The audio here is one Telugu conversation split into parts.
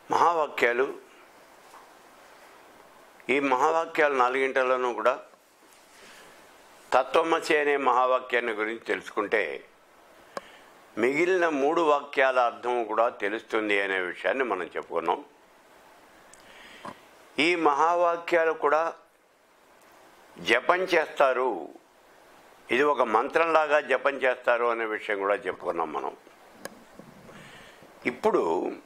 మహావాక్యాలు ఈ మహావాక్యాలు నాలుగింటలోనూ కూడా తత్వమసి అనే మహావాక్యాన్ని గురించి తెలుసుకుంటే మిగిలిన మూడు వాక్యాల అర్థం కూడా తెలుస్తుంది అనే విషయాన్ని మనం చెప్పుకున్నాం ఈ మహావాక్యాలు కూడా జపం చేస్తారు ఇది ఒక మంత్రంలాగా జపం చేస్తారు అనే విషయం కూడా చెప్పుకున్నాం మనం ఇప్పుడు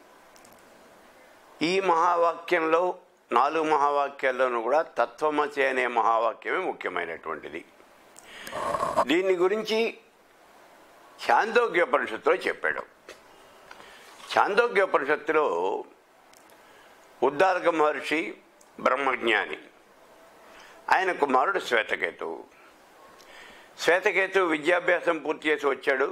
ఈ మహావాక్యంలో నాలుగు మహావాక్యాల్లోనూ కూడా తత్వమసి అనే మహావాక్యమే ముఖ్యమైనటువంటిది దీని గురించి చాందోగ్యోపనిషత్తులో చెప్పాడు చాందోగ్యోపనిషత్తులో ఉద్దారక మహర్షి బ్రహ్మజ్ఞాని ఆయన కుమారుడు శ్వేతకేతు శ్వేతకేతు విద్యాభ్యాసం పూర్తి చేసి వచ్చాడు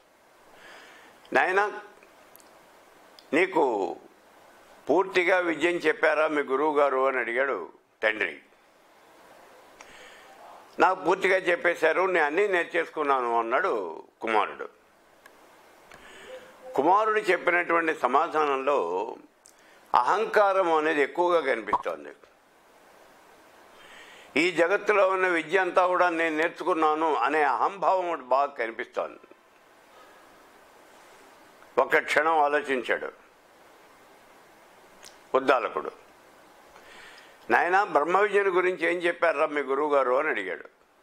నాయన నీకు పూర్తిగా విద్యను చెప్పారా మీ గురువు గారు అని అడిగాడు తండ్రి నాకు పూర్తిగా చెప్పేశారు నేను అన్నీ నేర్చేసుకున్నాను అన్నాడు కుమారుడు కుమారుడు చెప్పినటువంటి సమాధానంలో అహంకారం అనేది ఎక్కువగా కనిపిస్తోంది ఈ జగత్తులో ఉన్న విద్య అంతా కూడా నేను నేర్చుకున్నాను అనే అహంభావం ఒకటి బాగా కనిపిస్తోంది ఒక క్షణం ఆలోచించాడు ఉద్దాలకుడు నాయన బ్రహ్మ విద్యను గురించి ఏం చెప్పారా మీ గురువు గారు అని అడిగాడు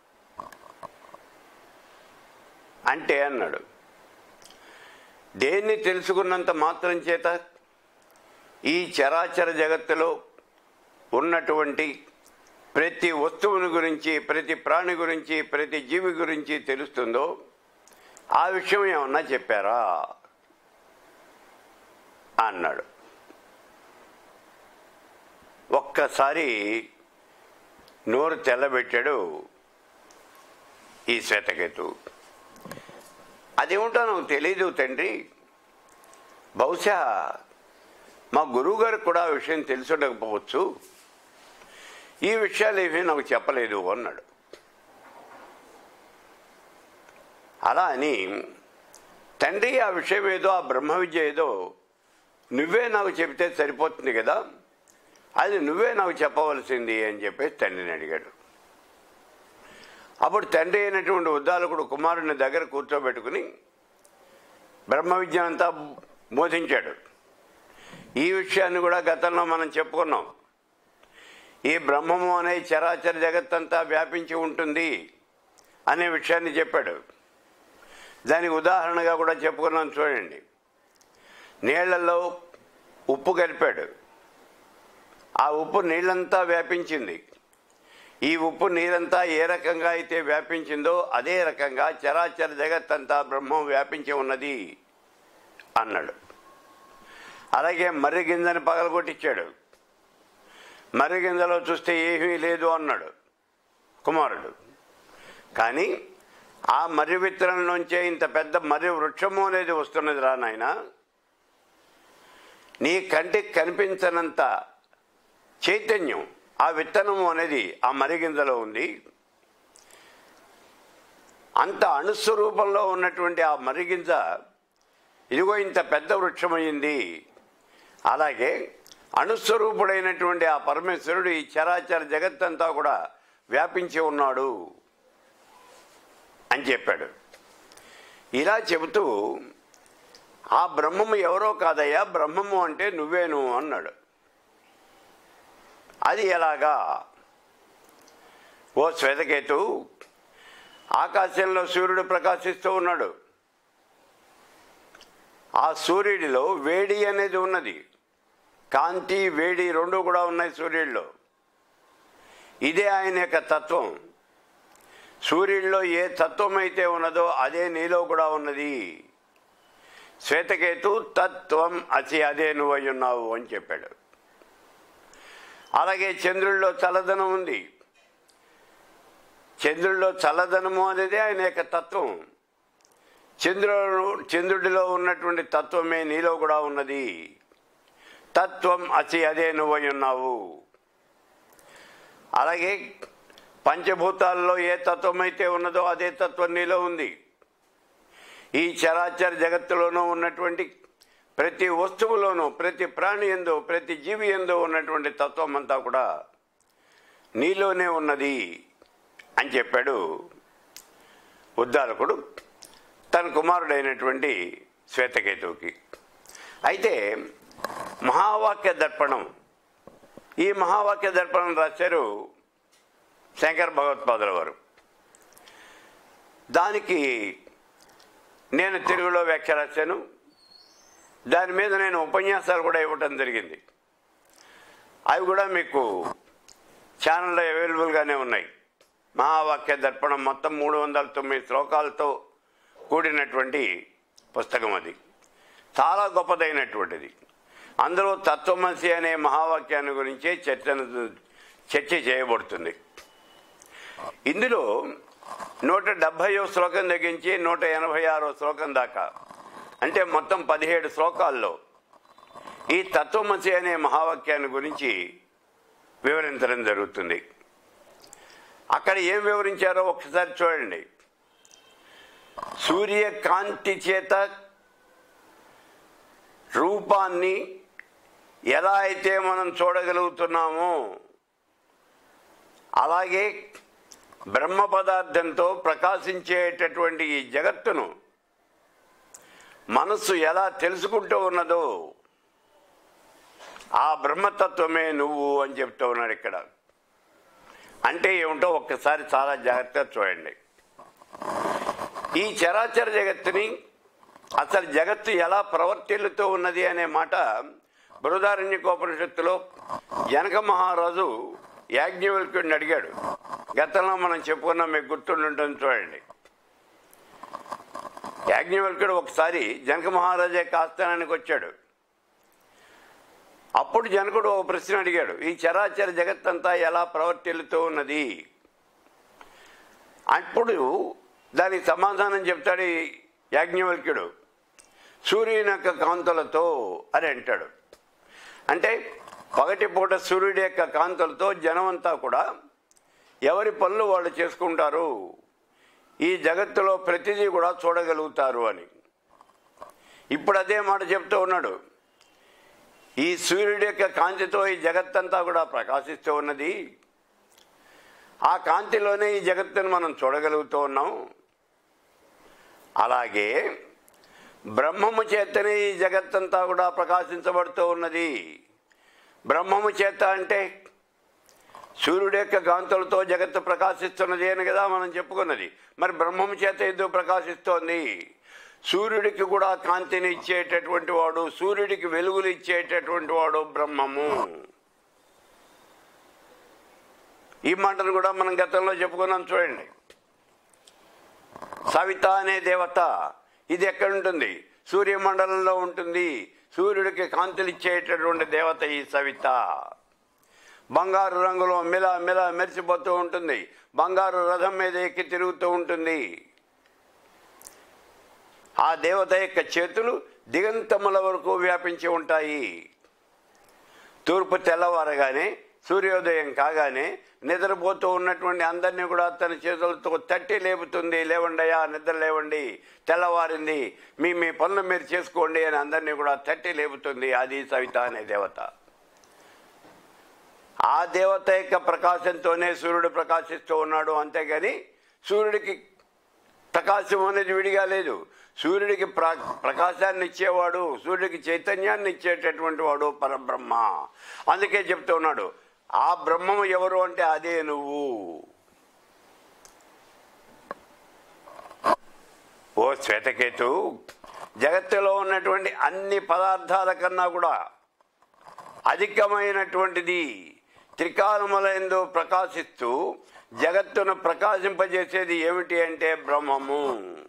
అంటే అన్నాడు దేన్ని తెలుసుకున్నంత మాత్రం చేత ఈ చరాచర జగత్తులో ఉన్నటువంటి ప్రతి వస్తువుని గురించి ప్రతి ప్రాణి గురించి ప్రతి జీవి గురించి తెలుస్తుందో ఆ విషయం ఏమన్నా చెప్పారా అన్నాడు ఒక్కసారి నోరు తెల్లబెట్టాడు ఈ శ్వేతకేతు అదేమిటో నాకు తెలీదు తండ్రి బహుశా మా గురువు గారికి కూడా ఆ విషయం తెలిసి ఉండకపోవచ్చు ఈ విషయాలు ఏమీ నాకు చెప్పలేదు అన్నాడు అలా అని తండ్రి ఆ విషయం ఏదో ఆ బ్రహ్మ విద్య ఏదో నువ్వే నాకు చెబితే సరిపోతుంది కదా అది నువ్వే నాకు చెప్పవలసింది అని చెప్పేసి తండ్రిని అడిగాడు అప్పుడు తండ్రి అయినటువంటి ఉద్దాలకుడు కుమారుని దగ్గర కూర్చోబెట్టుకుని బ్రహ్మ విద్యనంతా బోధించాడు ఈ విషయాన్ని కూడా గతంలో మనం చెప్పుకున్నాం ఈ బ్రహ్మము అనే చరాచర జగత్తంతా వ్యాపించి ఉంటుంది అనే విషయాన్ని చెప్పాడు దానికి ఉదాహరణగా కూడా చెప్పుకున్నాం చూడండి నీళ్లలో ఉప్పు కలిపాడు ఆ ఉప్పు నీళ్ళంతా వ్యాపించింది ఈ ఉప్పు నీరంతా ఏ రకంగా అయితే వ్యాపించిందో అదే రకంగా చరాచర జగత్తంతా బ్రహ్మం వ్యాపించి ఉన్నది అన్నాడు అలాగే మర్రి గింజని పగలగొట్టించాడు మర్రి గింజలో చూస్తే ఏమీ లేదు అన్నాడు కుమారుడు కానీ ఆ మర్రి విత్తనంలోంచే ఇంత పెద్ద మర్రి వృక్షము అనేది వస్తున్నది రా నాయన నీ కంటికి కనిపించనంత చైతన్యం ఆ విత్తనము అనేది ఆ మరిగింజలో ఉంది అంత అణుస్వరూపంలో ఉన్నటువంటి ఆ మరిగింజ ఇదిగో ఇంత పెద్ద వృక్షమైంది అలాగే అణుస్వరూపుడైనటువంటి ఆ పరమేశ్వరుడు ఈ చరాచర జగత్తంతా కూడా వ్యాపించి ఉన్నాడు అని చెప్పాడు ఇలా చెబుతూ ఆ బ్రహ్మము ఎవరో కాదయ్యా బ్రహ్మము అంటే నువ్వేను అన్నాడు అది ఎలాగా ఓ శ్వేతకేతు ఆకాశంలో సూర్యుడు ప్రకాశిస్తూ ఉన్నాడు ఆ సూర్యుడిలో వేడి అనేది ఉన్నది కాంతి వేడి రెండు కూడా ఉన్నాయి సూర్యుడిలో ఇదే ఆయన యొక్క తత్వం సూర్యుడిలో ఏ తత్వం అయితే ఉన్నదో అదే నీలో కూడా ఉన్నది శ్వేతకేతు తత్వం అసి అదే నువ్వై ఉన్నావు అని చెప్పాడు అలాగే చంద్రుల్లో చల్లదనం ఉంది చంద్రుల్లో చల్లదనము అనేది ఆయన యొక్క తత్వం చంద్రుడు చంద్రుడిలో ఉన్నటువంటి తత్వమే నీలో కూడా ఉన్నది తత్వం అసి అదే నువ్వై ఉన్నావు అలాగే పంచభూతాల్లో ఏ తత్వం అయితే ఉన్నదో అదే తత్వం నీలో ఉంది ఈ చరాచర జగత్తులోనూ ఉన్నటువంటి ప్రతి వస్తువులోనూ ప్రతి ప్రాణి ఎందు ప్రతి జీవి ఎందు ఉన్నటువంటి తత్వం అంతా కూడా నీలోనే ఉన్నది అని చెప్పాడు ఉద్దాలకుడు తన కుమారుడైనటువంటి శ్వేతకేతువుకి అయితే మహావాక్య దర్పణం ఈ మహావాక్య దర్పణం రాశారు శంకర్ భగవత్పాదుల వారు దానికి నేను తెలుగులో వ్యాఖ్య రాశాను దాని మీద నేను ఉపన్యాసాలు కూడా ఇవ్వటం జరిగింది అవి కూడా మీకు ఛానల్లో అవైలబుల్గానే ఉన్నాయి మహావాక్య దర్పణం మొత్తం మూడు వందల తొమ్మిది శ్లోకాలతో కూడినటువంటి పుస్తకం అది చాలా గొప్పదైనటువంటిది అందులో తత్వమసి అనే మహావాక్యాన్ని గురించే చర్చను చర్చ చేయబడుతుంది ఇందులో నూట డెబ్భైవ శ్లోకం తగ్గించి నూట ఎనభై ఆరో శ్లోకం దాకా అంటే మొత్తం పదిహేడు శ్లోకాల్లో ఈ తత్వమసి అనే మహావాక్యాన్ని గురించి వివరించడం జరుగుతుంది అక్కడ ఏం వివరించారో ఒకసారి చూడండి సూర్యకాంతి చేత రూపాన్ని ఎలా అయితే మనం చూడగలుగుతున్నామో అలాగే బ్రహ్మ పదార్థంతో ప్రకాశించేటటువంటి ఈ జగత్తును మనస్సు ఎలా తెలుసుకుంటూ ఉన్నదో ఆ బ్రహ్మతత్వమే నువ్వు అని చెప్తూ ఉన్నాడు ఇక్కడ అంటే ఏమిటో ఒక్కసారి చాలా జాగ్రత్తగా చూడండి ఈ చరాచర జగత్తుని అసలు జగత్తు ఎలా ప్రవర్తిల్లుతూ ఉన్నది అనే మాట బృహదారణ్యకోపనిషత్తులో జనక మహారాజు యాజ్ఞవల్క్యుడిని అడిగాడు గతంలో మనం చెప్పుకున్నాం మీకు గుర్తుండుంటుంది చూడండి యాజ్ఞవల్క్యుడు ఒకసారి జనక మహారాజే కాస్తానానికి వచ్చాడు అప్పుడు జనకుడు ఒక ప్రశ్న అడిగాడు ఈ చరాచర జగత్తంతా ఎలా ప్రవర్తిల్లుతూ ఉన్నది అప్పుడు దానికి సమాధానం చెప్తాడు ఈ యాజ్ఞవల్క్యుడు సూర్యుని యొక్క కాంతులతో అని అంటాడు అంటే పగటిపూట సూర్యుడి యొక్క కాంతులతో జనమంతా కూడా ఎవరి పనులు వాళ్ళు చేసుకుంటారు ఈ జగత్తులో ప్రతిదీ కూడా చూడగలుగుతారు అని ఇప్పుడు అదే మాట చెప్తూ ఉన్నాడు ఈ సూర్యుడి యొక్క కాంతితో ఈ జగత్తంతా కూడా ప్రకాశిస్తూ ఉన్నది ఆ కాంతిలోనే ఈ జగత్తును మనం చూడగలుగుతూ ఉన్నాం అలాగే బ్రహ్మము చేతనే ఈ జగత్తంతా కూడా ప్రకాశించబడుతూ ఉన్నది బ్రహ్మము చేత అంటే సూర్యుడి యొక్క కాంతులతో జగత్తు ప్రకాశిస్తున్నది అని కదా మనం చెప్పుకున్నది మరి బ్రహ్మము చేత ఎందుకు ప్రకాశిస్తోంది సూర్యుడికి కూడా కాంతిని ఇచ్చేటటువంటి వాడు సూర్యుడికి వెలుగులు ఇచ్చేటటువంటి వాడు బ్రహ్మము ఈ మాటను కూడా మనం గతంలో చెప్పుకున్నాం చూడండి సవిత అనే దేవత ఇది ఎక్కడ ఉంటుంది సూర్యమండలంలో ఉంటుంది సూర్యుడికి కాంతులు ఇచ్చేటటువంటి దేవత ఈ సవిత బంగారు రంగులో మిల మిల మెరిసిపోతూ ఉంటుంది బంగారు రథం మీద ఎక్కి తిరుగుతూ ఉంటుంది ఆ దేవత యొక్క చేతులు దిగంతముల వరకు వ్యాపించి ఉంటాయి తూర్పు తెల్లవారగానే సూర్యోదయం కాగానే నిద్రపోతూ ఉన్నటువంటి అందరినీ కూడా తన చేతులతో తట్టి లేపుతుంది లేవండయా నిద్ర లేవండి తెల్లవారింది మీ మీ పనులు మీరు చేసుకోండి అని అందరినీ కూడా తట్టి లేపుతుంది అది సవిత అనే దేవత ఆ దేవత యొక్క ప్రకాశంతోనే సూర్యుడు ప్రకాశిస్తూ ఉన్నాడు అంతేగాని సూర్యుడికి ప్రకాశం అనేది విడిగా లేదు సూర్యుడికి ప్ర ప్రకాశాన్ని ఇచ్చేవాడు సూర్యుడికి చైతన్యాన్ని ఇచ్చేటటువంటి వాడు పరబ్రహ్మ అందుకే చెప్తూ ఉన్నాడు ఆ బ్రహ్మము ఎవరు అంటే అదే నువ్వు ఓ శ్వేతకేతు జగత్తులో ఉన్నటువంటి అన్ని పదార్థాల కన్నా కూడా అధికమైనటువంటిది త్రికాలములందు ప్రకాశిస్తూ జగత్తును ప్రకాశింపజేసేది ఏమిటి అంటే బ్రహ్మము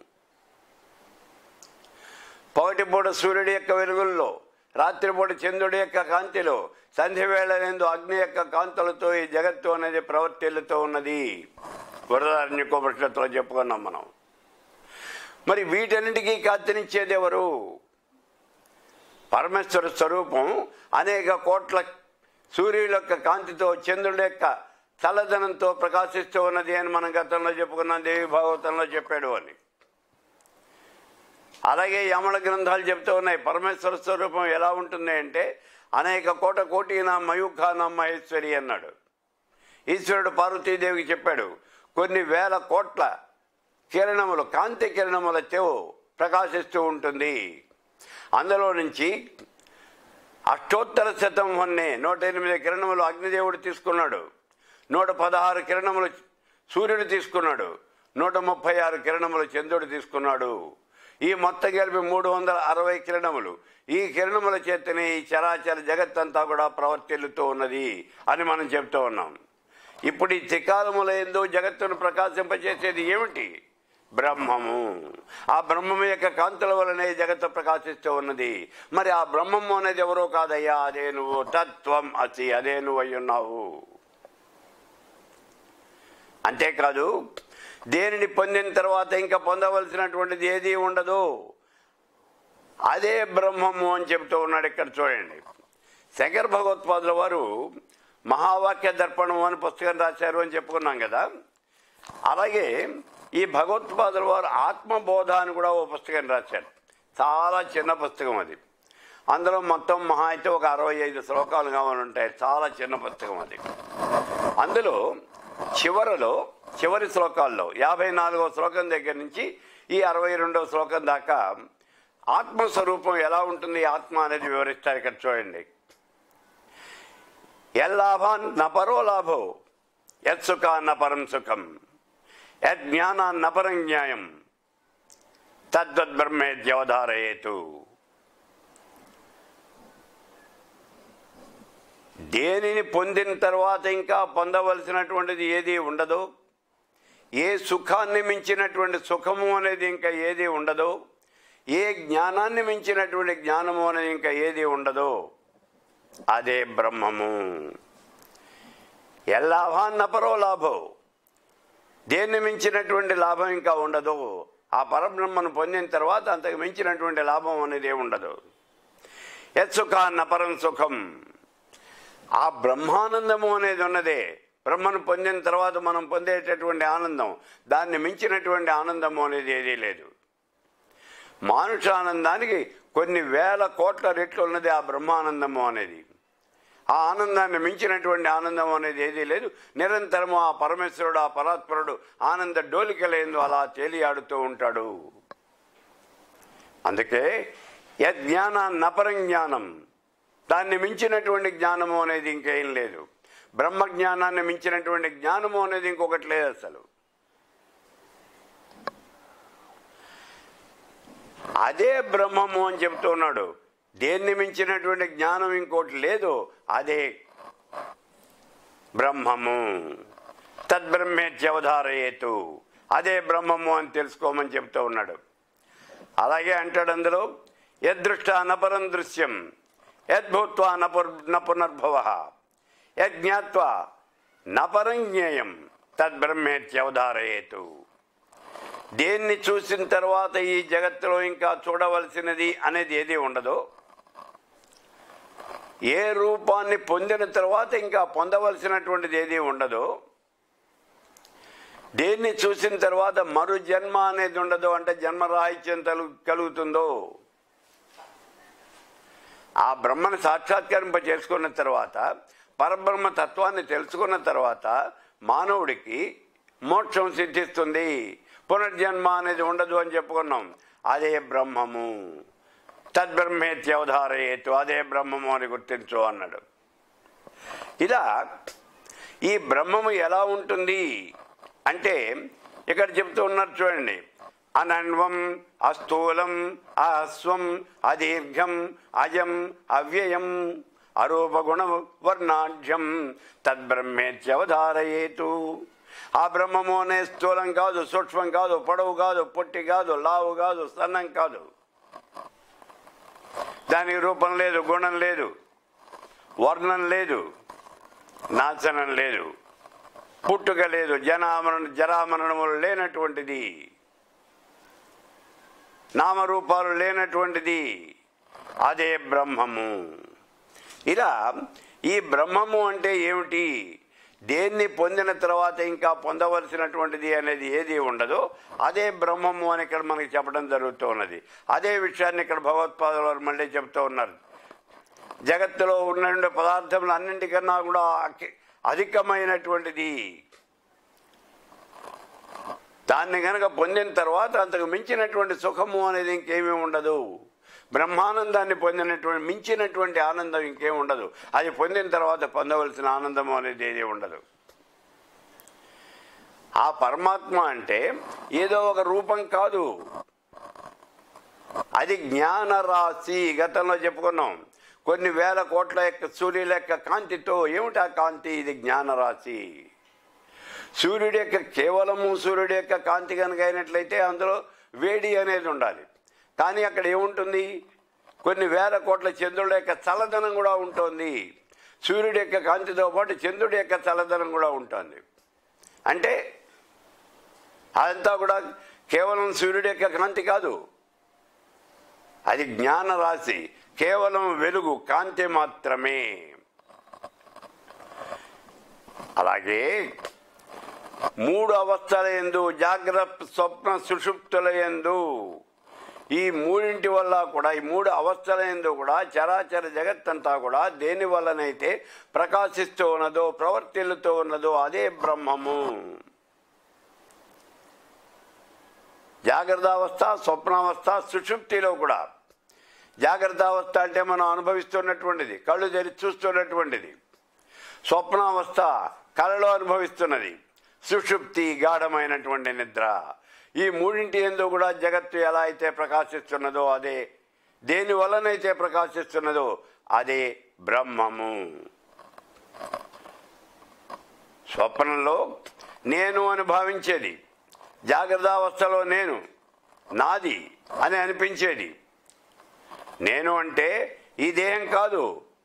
పగటిపూట సూర్యుడి యొక్క వెలుగుల్లో రాత్రిపూట చంద్రుడి యొక్క కాంతిలో సంధ్య వేళలందు అగ్ని యొక్క కాంతులతో ఈ జగత్తు అనేది ప్రవర్తిల్లుతూ ఉన్నది వరదారణ్యకోపనిషత్తులో చెప్పుకున్నాం మనం మరి వీటన్నిటికీ కాంతినిచ్చేది ఎవరు పరమేశ్వర స్వరూపం అనేక కోట్ల సూర్యుల యొక్క కాంతితో చంద్రుడి యొక్క చల్లదనంతో ప్రకాశిస్తూ ఉన్నది అని మనం గతంలో చెప్పుకున్నాం దేవి భాగవతంలో చెప్పాడు అని అలాగే యమల గ్రంథాలు చెప్తూ ఉన్నాయి పరమేశ్వర స్వరూపం ఎలా ఉంటుంది అంటే అనేక కోట కోటిన మయూఖాన మహేశ్వరి అన్నాడు ఈశ్వరుడు పార్వతీదేవికి చెప్పాడు కొన్ని వేల కోట్ల కిరణములు కాంతి కిరణములతో ప్రకాశిస్తూ ఉంటుంది అందులో నుంచి అష్టోత్తర శతం వన్నే నూట ఎనిమిది కిరణములు అగ్నిదేవుడు తీసుకున్నాడు నూట పదహారు కిరణములు సూర్యుడు తీసుకున్నాడు నూట ముప్పై ఆరు కిరణములు చంద్రుడు తీసుకున్నాడు ఈ మొత్తం కలిపి మూడు వందల అరవై కిరణములు ఈ కిరణముల చేతనే ఈ చరాచర జగత్తంతా కూడా ప్రవర్తిల్లుతూ ఉన్నది అని మనం చెప్తూ ఉన్నాం ఇప్పుడు ఈ త్రికాలముల ఎందు జగత్తును ప్రకాశింపచేసేది ఏమిటి బ్రహ్మము ఆ బ్రహ్మము యొక్క కాంతుల వలనే జగత్తు ప్రకాశిస్తూ ఉన్నది మరి ఆ బ్రహ్మము అనేది ఎవరో కాదయ్యా అదే నువ్వు తత్వం అసి అదే నువ్వు అయ్యున్నావు అంతేకాదు దేనిని పొందిన తర్వాత ఇంకా పొందవలసినటువంటిది ఏది ఉండదు అదే బ్రహ్మము అని చెప్తూ ఉన్నాడు ఇక్కడ చూడండి శంకర భగవత్పాదుల వారు మహావాక్య దర్పణం అని పుస్తకం రాశారు అని చెప్పుకున్నాం కదా అలాగే ఈ భగవత్పాదుల వారు ఆత్మబోధ అని కూడా ఓ పుస్తకం రాశారు చాలా చిన్న పుస్తకం అది అందులో మొత్తం మహా అయితే ఒక అరవై ఐదు శ్లోకాలు కావాలి ఉంటాయి చాలా చిన్న పుస్తకం అది అందులో చివరలో చివరి శ్లోకాల్లో యాభై నాలుగో శ్లోకం దగ్గర నుంచి ఈ అరవై రెండవ శ్లోకం దాకా ఆత్మస్వరూపం ఎలా ఉంటుంది ఆత్మ అనేది వివరిస్తారు ఇక్కడ చూడండి ఎల్లాభాన్ నపరో లాభో యత్సుఖా నపరం సుఖం యజ్ఞానా నపరం జ్ఞాయం తద్వద్బ్రహ్మేద్యవధారయేతు దేనిని పొందిన తర్వాత ఇంకా పొందవలసినటువంటిది ఏది ఉండదు ఏ సుఖాన్ని మించినటువంటి సుఖము అనేది ఇంకా ఏది ఉండదు ఏ జ్ఞానాన్ని మించినటువంటి జ్ఞానము అనేది ఇంకా ఏది ఉండదు అదే బ్రహ్మము ఎల్లాభాన్నపరో లాభో దేన్ని మించినటువంటి లాభం ఇంకా ఉండదు ఆ పరబ్రహ్మను పొందిన తర్వాత అంతకు మించినటువంటి లాభం అనేది ఉండదు యత్సుఖాన్న పరం సుఖం ఆ బ్రహ్మానందము అనేది ఉన్నదే బ్రహ్మను పొందిన తర్వాత మనం పొందేటటువంటి ఆనందం దాన్ని మించినటువంటి ఆనందము అనేది ఏదీ లేదు మానుషానందానికి కొన్ని వేల కోట్ల రెట్లు ఉన్నది ఆ బ్రహ్మానందము అనేది ఆ ఆనందాన్ని మించినటువంటి ఆనందం అనేది ఏదీ లేదు నిరంతరము ఆ పరమేశ్వరుడు ఆ పరాత్పరుడు ఆనంద డోలికలేందు అలా తేలియాడుతూ ఉంటాడు అందుకే యజ్ఞాన నపరం జ్ఞానం దాన్ని మించినటువంటి జ్ఞానము అనేది ఇంకేం లేదు బ్రహ్మ జ్ఞానాన్ని మించినటువంటి జ్ఞానము అనేది ఇంకొకటి లేదు అసలు అదే బ్రహ్మము అని చెప్తున్నాడు దేన్ని మించినటువంటి జ్ఞానం ఇంకోటి లేదు అదే బ్రహ్మము తద్బ్రహ్మేత్యవధారయేతు అదే బ్రహ్మము అని తెలుసుకోమని చెప్తూ ఉన్నాడు అలాగే అంటాడు అందులో యదృష్ట నపరం దృశ్యం యద్భూత్వా నపుర్ న పునర్భవ యజ్ఞాత్వా నపరం జ్ఞేయం తద్బ్రహ్మేత్యవధారయేతు దేన్ని చూసిన తర్వాత ఈ జగత్తులో ఇంకా చూడవలసినది అనేది ఏది ఉండదు ఏ రూపాన్ని పొందిన తర్వాత ఇంకా పొందవలసినటువంటిది ఏది ఉండదు దేన్ని చూసిన తర్వాత మరు జన్మ అనేది ఉండదు అంటే జన్మరాహిత్యం తలు కలుగుతుందో ఆ బ్రహ్మను సాక్షాత్కరింప చేసుకున్న తర్వాత పరబ్రహ్మ తత్వాన్ని తెలుసుకున్న తర్వాత మానవుడికి మోక్షం సిద్ధిస్తుంది పునర్జన్మ అనేది ఉండదు అని చెప్పుకున్నాం అదే బ్రహ్మము తద్బ్రహ్మేత్యవధారయేతు అదే బ్రహ్మము అని గుర్తించు అన్నాడు ఇలా ఈ బ్రహ్మము ఎలా ఉంటుంది అంటే ఇక్కడ చెప్తూ ఉన్నారు చూడండి అనన్వం అస్థూలం అహస్వం అదీర్ఘం అజం అవ్యయం అరూపగుణ వర్ణాఢ్యం తద్బ్రహ్మేత్యవధారయేతు ఆ బ్రహ్మము అనే స్థూలం కాదు సూక్ష్మం కాదు పొడవు కాదు పొట్టి కాదు లావు కాదు సన్నం కాదు దానికి రూపం లేదు గుణం లేదు వర్ణం లేదు నాశనం లేదు పుట్టుక లేదు జనామరణ జరామరణములు లేనటువంటిది నామరూపాలు లేనటువంటిది అదే బ్రహ్మము ఇలా ఈ బ్రహ్మము అంటే ఏమిటి దేన్ని పొందిన తర్వాత ఇంకా పొందవలసినటువంటిది అనేది ఏది ఉండదో అదే బ్రహ్మము అని ఇక్కడ మనకి చెప్పడం జరుగుతూ ఉన్నది అదే విషయాన్ని ఇక్కడ భగవత్పాదుల వారు మళ్ళీ చెప్తూ ఉన్నారు జగత్తులో ఉన్న పదార్థములు అన్నింటికన్నా కూడా అకి- అధికమైనటువంటిది దాన్ని గనక పొందిన తర్వాత అంతకు మించినటువంటి సుఖము అనేది ఇంకేమీ ఉండదు బ్రహ్మానందాన్ని పొందినటువంటి మించినటువంటి ఆనందం ఇంకేం ఉండదు అది పొందిన తర్వాత పొందవలసిన ఆనందం అనేది ఏది ఉండదు ఆ పరమాత్మ అంటే ఏదో ఒక రూపం కాదు అది జ్ఞాన రాశి గతంలో చెప్పుకున్నాం కొన్ని వేల కోట్ల యొక్క సూర్యుల యొక్క కాంతితో ఏమిటి ఆ కాంతి ఇది జ్ఞాన రాశి సూర్యుడి యొక్క కేవలము సూర్యుడి యొక్క కాంతి కనుక అయినట్లయితే అందులో వేడి అనేది ఉండాలి కానీ అక్కడ ఏముంటుంది కొన్ని వేల కోట్ల చంద్రుడి యొక్క చల్లదనం కూడా ఉంటుంది సూర్యుడి యొక్క కాంతితో పాటు చంద్రుడి యొక్క చల్లదనం కూడా ఉంటుంది అంటే అదంతా కూడా కేవలం సూర్యుడి యొక్క కాంతి కాదు అది జ్ఞాన రాశి కేవలం వెలుగు కాంతి మాత్రమే అలాగే మూడు అవస్థల ఎందు జాగ్రత్త స్వప్న సుషుప్తుల ఎందు ఈ మూడింటి వల్ల కూడా ఈ మూడు అవస్థల ఎందు కూడా చరాచర జగత్తంతా కూడా దేని వల్లనైతే ప్రకాశిస్తూ ఉన్నదో ప్రవర్తిల్లుతూ ఉన్నదో అదే బ్రహ్మము జాగ్రత్త అవస్థ స్వప్నావస్థ సుషుప్తిలో కూడా జాగ్రత్త అవస్థ అంటే మనం అనుభవిస్తున్నటువంటిది కళ్ళు తెరిచి చూస్తున్నటువంటిది స్వప్నావస్థ కలలో అనుభవిస్తున్నది సుషుప్తి గాఢమైనటువంటి నిద్ర ఈ మూడింటి ఎందు కూడా జగత్తు ఎలా అయితే ప్రకాశిస్తున్నదో అదే దేని వలనైతే ప్రకాశిస్తున్నదో అదే బ్రహ్మము స్వప్నంలో నేను అని భావించేది జాగ్రత్త అవస్థలో నేను నాది అని అనిపించేది నేను అంటే ఈ దేహం కాదు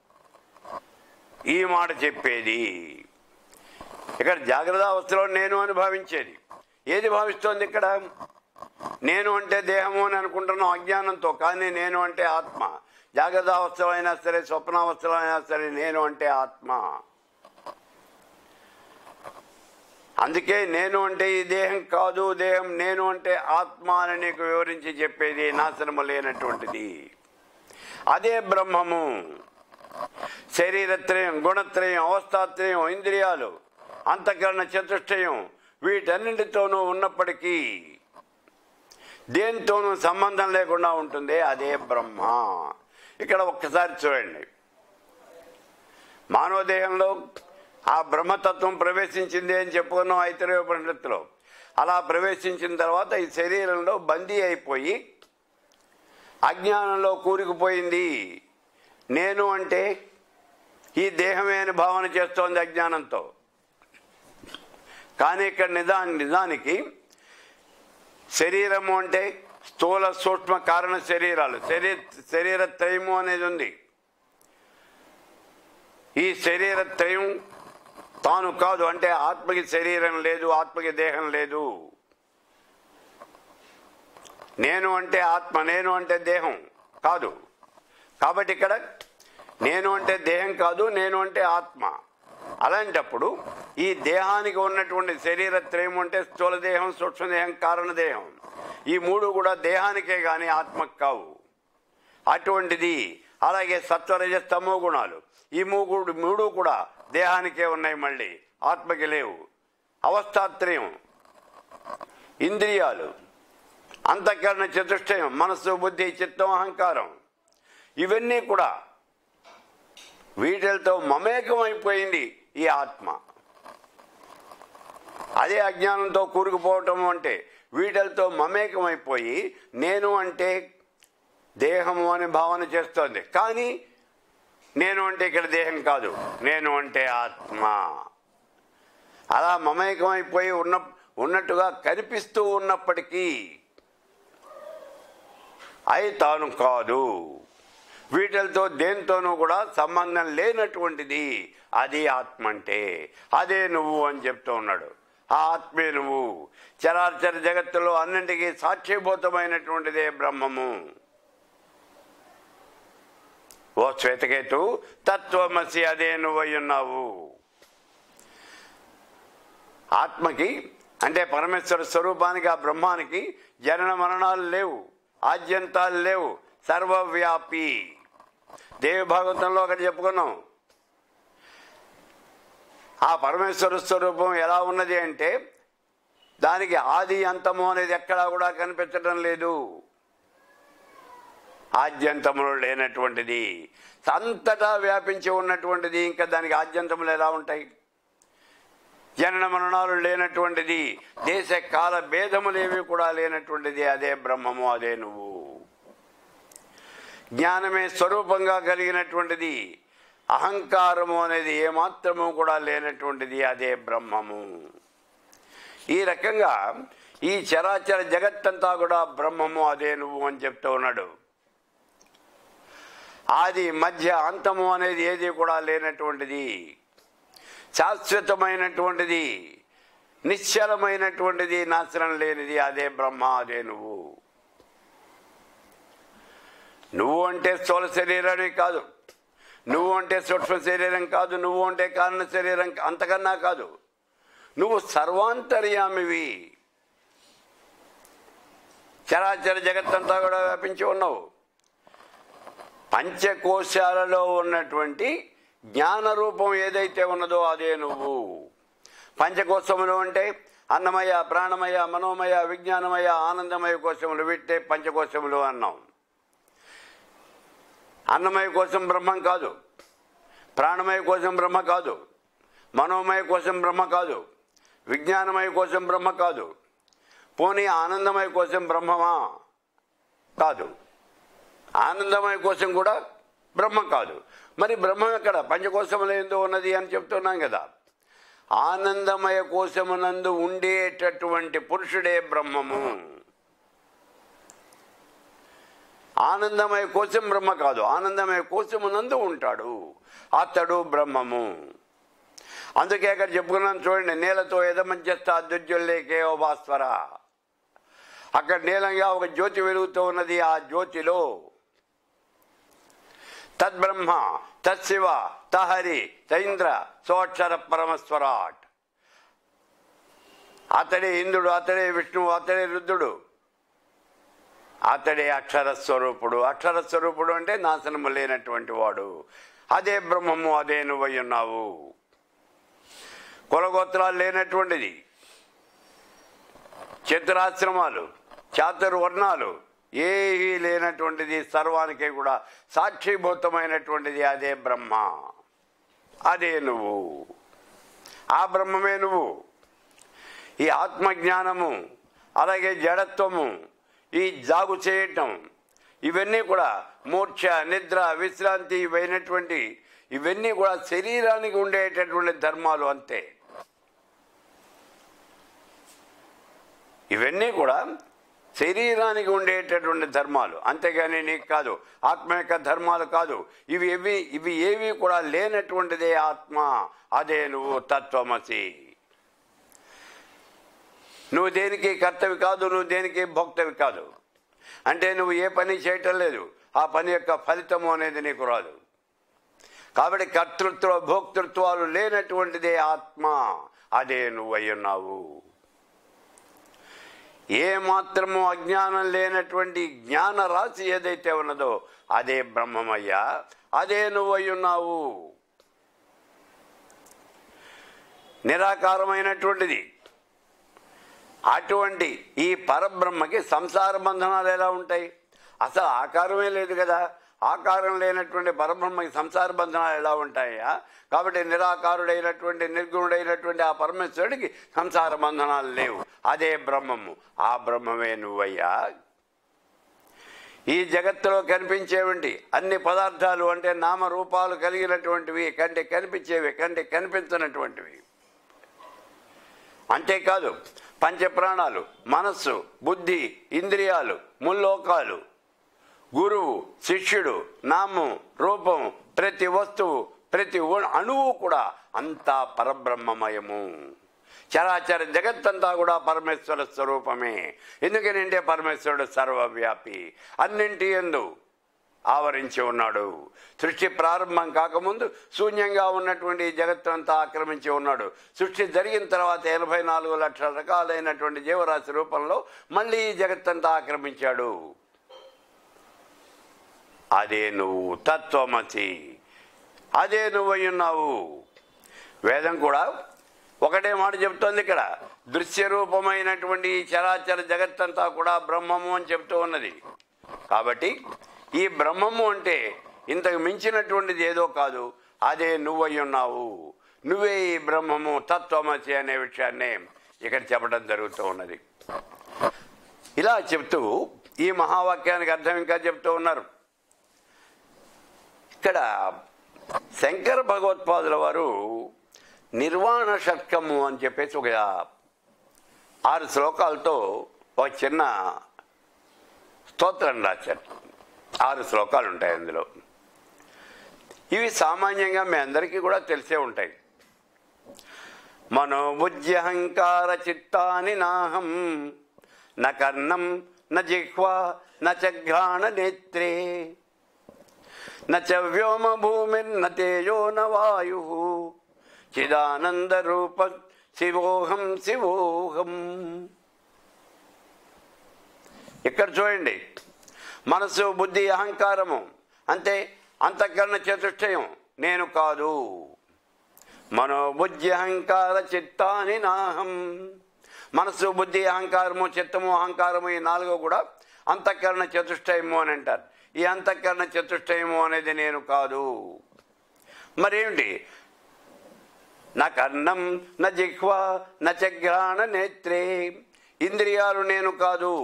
ఈ మాట చెప్పేది ఇక్కడ జాగ్రత్త అవస్థలో నేను అని భావించేది ఏది భావిస్తోంది ఇక్కడ నేను అంటే దేహము అని అనుకుంటున్నాం అజ్ఞానంతో కానీ నేను అంటే ఆత్మ జాగ్రత్త అవస్థలో అయినా సరే స్వప్నావస్థలో అయినా సరే నేను అంటే ఆత్మ అందుకే నేను అంటే ఈ దేహం కాదు దేహం నేను అంటే ఆత్మ అని నీకు వివరించి చెప్పేది నాశనము లేనటువంటిది అదే బ్రహ్మము శరీరత్రయం గుణత్రయం అవస్థాత్రయం ఇంద్రియాలు అంతఃకరణ చతుష్టయం వీటన్నింటితోనూ ఉన్నప్పటికీ దేనితోనూ సంబంధం లేకుండా ఉంటుంది అదే బ్రహ్మ ఇక్కడ ఒక్కసారి చూడండి మానవ దేహంలో ఆ బ్రహ్మతత్వం ప్రవేశించింది అని చెప్పుకున్నాం ఐతరేపనిషత్తులో అలా ప్రవేశించిన తర్వాత ఈ శరీరంలో బందీ అయిపోయి అజ్ఞానంలో కూరుకుపోయింది నేను అంటే ఈ దేహమే అని భావన చేస్తోంది అజ్ఞానంతో కానీ ఇక్కడ నిజా నిజానికి శరీరము అంటే స్థూల సూక్ష్మ కారణ శరీరాలు శరీర శరీర త్రయము అనేది ఉంది ఈ శరీర త్రయం తాను కాదు అంటే ఆత్మకి శరీరం లేదు ఆత్మకి దేహం లేదు నేను అంటే ఆత్మ నేను అంటే దేహం కాదు కాబట్టి ఇక్కడ నేను అంటే దేహం కాదు నేను అంటే ఆత్మ అలాంటప్పుడు ఈ దేహానికి ఉన్నటువంటి శరీర త్రయం అంటే స్థూల దేహం సూక్ష్మదేహం కారణదేహం ఈ మూడు కూడా దేహానికే కానీ ఆత్మకు కావు అటువంటిది అలాగే సత్వరజ తమో గుణాలు ఈ మూడు మూడు కూడా దేహానికే ఉన్నాయి మళ్ళీ ఆత్మకి లేవు అవస్థాత్రయం ఇంద్రియాలు అంతఃకరణ చతుష్టయం మనస్సు బుద్ధి చిత్తం అహంకారం ఇవన్నీ కూడా వీటితో మమేకమైపోయింది ఈ ఆత్మ అదే అజ్ఞానంతో కూరుకుపోవటం అంటే వీటితో మమేకమైపోయి నేను అంటే దేహము అని భావన చేస్తోంది కానీ నేను అంటే ఇక్కడ దేహం కాదు నేను అంటే ఆత్మ అలా మమేకమైపోయి ఉన్న ఉన్నట్టుగా కనిపిస్తూ ఉన్నప్పటికీ అయి తాను కాదు వీటితో దేనితోనూ కూడా సంబంధం లేనటువంటిది అది ఆత్మ అంటే అదే నువ్వు అని చెప్తూ ఉన్నాడు ఆ ఆత్మే నువ్వు చరాచర జగత్తులో అన్నింటికీ సాక్షిభూతమైనటువంటిదే బ్రహ్మము ఓ శ్వేతకేతు తత్వమసి అదే నువ్వై ఉన్నావు ఆత్మకి అంటే పరమేశ్వర స్వరూపానికి ఆ బ్రహ్మానికి జనన మరణాలు లేవు ఆద్యంతాలు లేవు సర్వవ్యాపి దేవి భాగవతంలో ఒకటి చెప్పుకున్నాం ఆ పరమేశ్వర స్వరూపం ఎలా ఉన్నది అంటే దానికి ఆది అంతము అనేది ఎక్కడా కూడా కనిపించడం లేదు ఆద్యంతములు లేనటువంటిది అంతటా వ్యాపించి ఉన్నటువంటిది ఇంకా దానికి ఆద్యంతములు ఎలా ఉంటాయి జనన మరణాలు లేనటువంటిది దేశ కాల భేదములేవి కూడా లేనటువంటిది అదే బ్రహ్మము అదే నువ్వు జ్ఞానమే స్వరూపంగా కలిగినటువంటిది అహంకారము అనేది ఏమాత్రము కూడా లేనటువంటిది అదే బ్రహ్మము ఈ రకంగా ఈ చరాచర జగత్తంతా కూడా బ్రహ్మము అదే నువ్వు అని చెప్తూ ఉన్నాడు ఆది మధ్య అంతము అనేది ఏది కూడా లేనటువంటిది శాశ్వతమైనటువంటిది నిశ్చలమైనటువంటిది నాశనం లేనిది అదే బ్రహ్మ అదే నువ్వు నువ్వు అంటే స్థూల శరీరమే కాదు నువ్వు అంటే సూక్ష్మ శరీరం కాదు నువ్వు అంటే కారణ శరీరం కా- అంతకన్నా కాదు నువ్వు సర్వాంతర్యామివి చరాచర జగత్తంతా కూడా వ్యాపించి ఉన్నావు పంచకోశాలలో ఉన్నటువంటి జ్ఞాన రూపం ఏదైతే ఉన్నదో అదే నువ్వు పంచకోశములు అంటే అన్నమయ ప్రాణమయ మనోమయ విజ్ఞానమయ ఆనందమయ కోశములు వీటే పంచకోశములు అన్నాం అన్నమయ కోసం బ్రహ్మం కాదు ప్రాణమయ కోసం బ్రహ్మ కాదు మనోమయ కోసం బ్రహ్మ కాదు విజ్ఞానమయ కోసం బ్రహ్మ కాదు పోనీ ఆనందమయ కోసం బ్రహ్మమా కాదు ఆనందమయ కోసం కూడా బ్రహ్మ కాదు మరి బ్రహ్మం ఎక్కడ పంచకోశములు ఏందో ఉన్నది అని చెప్తున్నాం కదా ఆనందమయ కోశమునందు ఉండేటటువంటి పురుషుడే బ్రహ్మము ఆనందమయ కోశం బ్రహ్మ కాదు ఆనందమయ కోశమునందు ఉంటాడు అతడు బ్రహ్మము అందుకే అక్కడ చెప్పుకున్నాం చూడండి నీలతో ఎదమంచేస్త అద్యుజ్వల్లేకే ఓ భాస్వర అక్కడ నీలంగా ఒక జ్యోతి వెలుగుతూ ఉన్నది ఆ జ్యోతిలో తద్బ్రహ్మ తత్శివ తహరి తైంద్ర సోక్షర పరమస్వరాట్ అతడే ఇంద్రుడు అతడే విష్ణువు అతడే రుద్రుడు అతడే అక్షర స్వరూపుడు అక్షర స్వరూపుడు అంటే నాశనము లేనటువంటి వాడు అదే బ్రహ్మము అదే నువ్వై ఉన్నావు కులగోత్రాలు లేనటువంటిది చతురాశ్రమాలు చాతుర్వర్ణాలు ఏవి లేనటువంటిది సర్వానికి కూడా సాక్షిభూతమైనటువంటిది అదే బ్రహ్మ అదే నువ్వు ఆ బ్రహ్మమే నువ్వు ఈ ఆత్మజ్ఞానము అలాగే జడత్వము ఈ జాగు చేయటం ఇవన్నీ కూడా మూర్ఛ నిద్ర విశ్రాంతి ఇవైనటువంటి ఇవన్నీ కూడా శరీరానికి ఉండేటటువంటి ధర్మాలు అంతే ఇవన్నీ కూడా శరీరానికి ఉండేటటువంటి ధర్మాలు అంతేగాని నీకు కాదు ఆత్మ యొక్క ధర్మాలు కాదు ఇవి ఏవి ఇవి ఏవి కూడా లేనటువంటిదే ఆత్మ అదే నువ్వు తత్వమసి నువ్వు దేనికి కర్తవి కాదు నువ్వు దేనికి భోక్తవి కాదు అంటే నువ్వు ఏ పని చేయటం లేదు ఆ పని యొక్క ఫలితము అనేది నీకు రాదు కాబట్టి కర్తృత్వ భోక్తృత్వాలు లేనటువంటిదే ఆత్మ అదే నువ్వు అయ్యున్నావు ఏ మాత్రము అజ్ఞానం లేనటువంటి జ్ఞాన రాశి ఏదైతే ఉన్నదో అదే బ్రహ్మమయ్యా అదే నువ్వు అయ్యున్నావు నిరాకారమైనటువంటిది అటువంటి ఈ పరబ్రహ్మకి సంసార బంధనాలు ఎలా ఉంటాయి అసలు ఆకారమే లేదు కదా ఆకారం లేనటువంటి పరబ్రహ్మకి సంసార బంధనాలు ఎలా ఉంటాయా కాబట్టి నిరాకారుడైనటువంటి నిర్గుణుడైనటువంటి ఆ పరమేశ్వరుడికి సంసార బంధనాలు లేవు అదే బ్రహ్మము ఆ బ్రహ్మమే నువ్వయ్యా ఈ జగత్తులో కనిపించేవంటి అన్ని పదార్థాలు అంటే నామరూపాలు కలిగినటువంటివి కంటే కనిపించేవి కంటే కనిపించినటువంటివి అంతేకాదు పంచప్రాణాలు మనస్సు బుద్ధి ఇంద్రియాలు ముల్లోకాలు గురువు శిష్యుడు నామం రూపం ప్రతి వస్తువు ప్రతి ఉ- అణువు కూడా అంతా పరబ్రహ్మమయము చరాచర జగత్తంతా కూడా పరమేశ్వర స్వరూపమే ఎందుకనంటే పరమేశ్వరుడు సర్వవ్యాపి అన్నింటి ఎందు ఆవరించి ఉన్నాడు సృష్టి ప్రారంభం కాకముందు శూన్యంగా ఉన్నటువంటి ఈ జగత్తంతా ఆక్రమించి ఉన్నాడు సృష్టి జరిగిన తర్వాత ఎనభై నాలుగు లక్షల రకాలైనటువంటి జీవరాశి రూపంలో మళ్ళీ ఈ జగత్తంతా ఆక్రమించాడు అదే నువ్వు తత్వమసి అదే నువ్వు ఉన్నావు వేదం కూడా ఒకటే మాట చెప్తోంది ఇక్కడ దృశ్య రూపమైనటువంటి ఈ చరాచర జగత్తంతా కూడా బ్రహ్మము అని చెప్తూ ఉన్నది కాబట్టి ఈ బ్రహ్మము అంటే ఇంతకు మించినటువంటిది ఏదో కాదు అదే నువ్వై ఉన్నావు నువ్వే ఈ బ్రహ్మము తత్వమసి అనే విషయాన్ని ఇక్కడ చెప్పడం జరుగుతూ ఉన్నది ఇలా చెప్తూ ఈ మహావాక్యానికి అర్థం ఇంకా చెప్తూ ఉన్నారు ఇక్కడ శంకర భగవత్పాదుల వారు నిర్వాణ షట్కము అని చెప్పేసి ఒక ఆరు శ్లోకాలతో ఒక చిన్న స్తోత్రం రాశారు ఆరు శ్లోకాలు ఉంటాయి అందులో ఇవి సామాన్యంగా మీ అందరికీ కూడా తెలిసే ఉంటాయి మనోబుద్ధ్యహంకార చిత్తాని నాహం న కర్ణం న జిహ్వా న చఘ్రాణ నేత్రే న చ వ్యోమ భూమిర్న తేజో న వాయు చిదానంద రూప శివోహం శివోహం ఇక్కడ చూడండి మనసు బుద్ధి అహంకారము అంతే అంతఃకరణ చతుష్టయం నేను కాదు మనోబుద్ధి అహంకార చిత్తాని నాహం మనసు బుద్ధి అహంకారము చిత్తము అహంకారము ఈ నాలుగు కూడా అంతఃకరణ చతుష్టయము అని అంటారు ఈ అంతఃకరణ చతుష్టయము అనేది నేను కాదు మరేమిటి నా కర్ణం నా జిహ్వ నా చగ్రాణ నేత్రే ఇంద్రియాలు నేను కాదు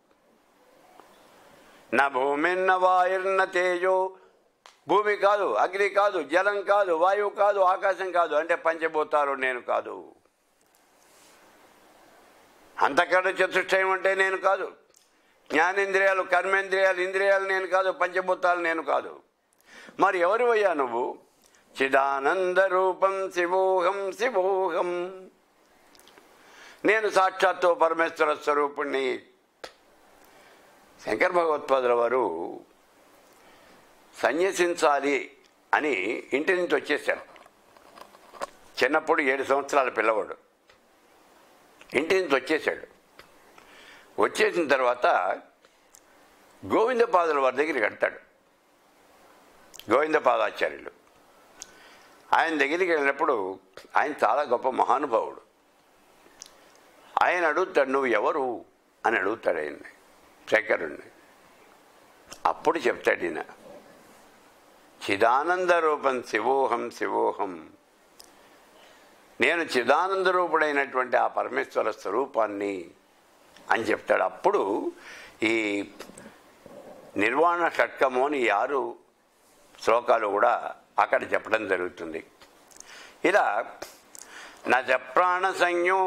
నా భూమిన్న వాయుర్న తేజో భూమి కాదు అగ్ని కాదు జలం కాదు వాయువు కాదు ఆకాశం కాదు అంటే పంచభూతాలు నేను కాదు అంతకన్నా చతుష్టయం అంటే నేను కాదు జ్ఞానేంద్రియాలు కర్మేంద్రియాలు ఇంద్రియాలు నేను కాదు పంచభూతాలు నేను కాదు మరి ఎవరు అయ్యా నువ్వు చిదానంద రూపం శివోహం శివోహం నేను సాక్షాత్తు పరమేశ్వర స్వరూపుణ్ణి శంకర భగవత్పాదుల వారు సన్యసించాలి అని ఇంటి నుంచి వచ్చేసారు చిన్నప్పుడు ఏడు సంవత్సరాల పిల్లవాడు ఇంటి నుంచి వచ్చేసాడు వచ్చేసిన తర్వాత గోవిందపాదుల వారి దగ్గరికి వెళ్తాడు గోవిందపాదాచార్యులు ఆయన దగ్గరికి వెళ్ళినప్పుడు ఆయన చాలా గొప్ప మహానుభావుడు ఆయన అడుగుతాడు నువ్వు ఎవరు అని అడుగుతాడు ఆయన్ని శంకరుణ్ణి అప్పుడు చెప్తాడు ఈయన చిదానంద రూపం శివోహం శివోహం నేను చిదానంద రూపుడైనటువంటి ఆ పరమేశ్వర స్వరూపాన్ని అని చెప్తాడు అప్పుడు ఈ నిర్వాణ షట్కము అని ఈ ఆరు శ్లోకాలు కూడా అక్కడ చెప్పడం జరుగుతుంది ఇలా నచ ప్రాణ సంజ్ఞో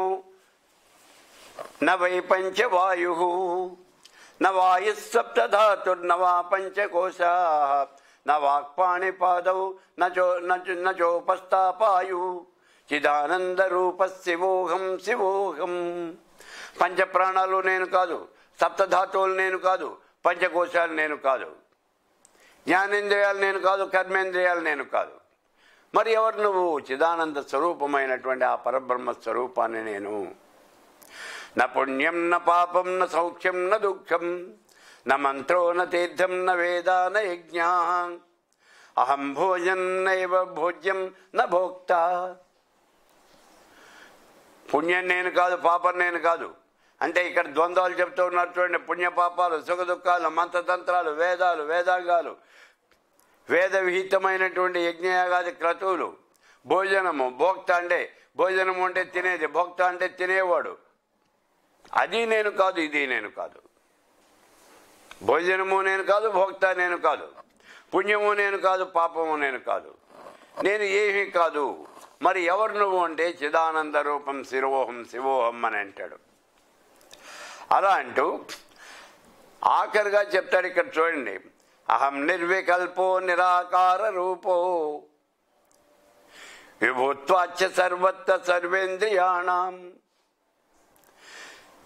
న వై పంచవాయు న వాయు సప్తధాతుర్నవా పంచకోశా న వాక్పాణిపాదౌ నచో నచోపస్థాపాయు చిదానంద రూప శివోహం శివోహం పంచప్రాణాలు నేను కాదు సప్తధాతువులు నేను కాదు పంచకోశాలు నేను కాదు జ్ఞానేంద్రియాలు నేను కాదు కర్మేంద్రియాలు నేను కాదు మరి ఎవరు నువ్వు చిదానంద స్వరూపమైనటువంటి ఆ పరబ్రహ్మ స్వరూపాన్ని నేను న పుణ్యం న పాపం న సౌఖ్యం న దుఃఖం న మంత్రో న తీర్థం న వేద న యజ్ఞ అహం భోజన్ నైవ భోజ్యం న భోక్త పుణ్యం నేను కాదు పాపం నేను కాదు అంటే ఇక్కడ ద్వంద్వాలు చెప్తూ ఉన్నారు చూడండి పుణ్య పాపాలు సుఖ దుఃఖాలు మంత్రతంత్రాలు వేదాలు వేదాంగాలు వేద విహితమైనటువంటి యజ్ఞయాగాది క్రతువులు భోజనము భోక్త అంటే భోజనము అంటే తినేది భోక్త అంటే తినేవాడు అది నేను కాదు ఇది నేను కాదు భోజనము నేను కాదు భోక్త నేను కాదు పుణ్యము నేను కాదు పాపము నేను కాదు నేను ఏమీ కాదు మరి ఎవరు నువ్వు అంటే చిదానంద రూపం శిరోహం శివోహం అని అంటాడు అలా అంటూ ఆఖరిగా చెప్తాడు ఇక్కడ చూడండి అహం నిర్వికల్పో నిరాకార రూపో విభూత్వాచ సర్వత్ర సర్వేంద్రియాణం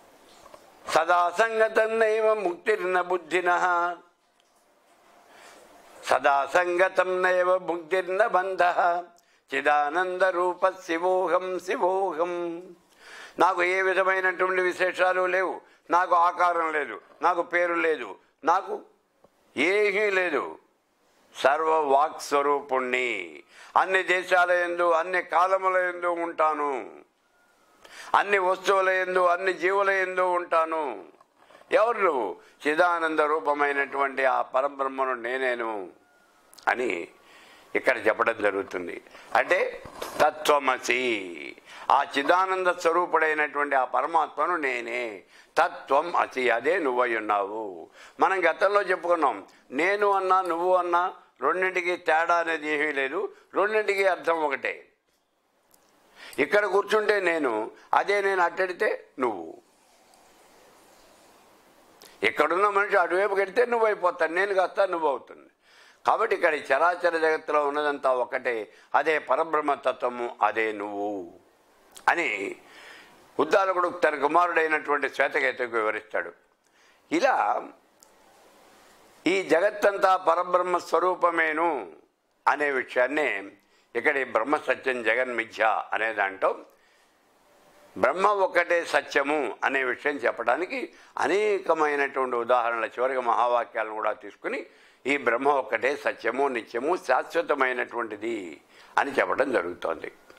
సదా సంగతన్నైవ ముక్తిర్న బుద్ధిన సదా సంగతం నైవ ముక్తిర్న బంధ చిదానంద రూప శివోహం శివోహం నాకు ఏ విధమైనటువంటి విశేషాలు లేవు నాకు ఆకారం లేదు నాకు పేరు లేదు నాకు ఏమీ లేదు సర్వవాక్ స్వరూపుణ్ణి అన్ని దేశాల ఎందు అన్ని కాలముల ఎందు ఉంటాను అన్ని వస్తువుల ఎందు అన్ని జీవుల ఎందు ఉంటాను ఎవరు నువ్వు చిదానంద రూపమైనటువంటి ఆ పరబ్రహ్మను నేనేను అని ఇక్కడ చెప్పడం జరుగుతుంది అంటే తత్వమసి ఆ చిదానంద స్వరూపుడైనటువంటి ఆ పరమాత్మను నేనే తత్వం అసి అదే నువ్వై ఉన్నావు మనం గతంలో చెప్పుకున్నాం నేను అన్నా నువ్వు అన్నా రెండింటికి తేడా అనేది ఏమీ లేదు రెండింటికి అర్థం ఒకటే ఇక్కడ కూర్చుంటే నేను అదే నేను అట్టడితే నువ్వు ఇక్కడున్న మనిషి అటువైపు కడితే నువ్వు అయిపోతాను నేను కాస్తా నువ్వు అవుతుంది కాబట్టి ఇక్కడ ఈ చరాచర జగత్తులో ఉన్నదంతా ఒకటే అదే పరబ్రహ్మతత్వము అదే నువ్వు అని ఉద్దాలకుడు తన కుమారుడైనటువంటి శ్వేతకేతుకు వివరిస్తాడు ఇలా ఈ జగత్తంతా పరబ్రహ్మ స్వరూపమేను అనే విషయాన్ని ఇక్కడ ఈ బ్రహ్మ సత్యం జగన్మిథ్య అనే దాంట్లో బ్రహ్మ ఒక్కటే సత్యము అనే విషయం చెప్పడానికి అనేకమైనటువంటి ఉదాహరణల చివరికి మహావాక్యాలను కూడా తీసుకుని ఈ బ్రహ్మ ఒక్కటే సత్యము నిత్యము శాశ్వతమైనటువంటిది అని చెప్పడం జరుగుతోంది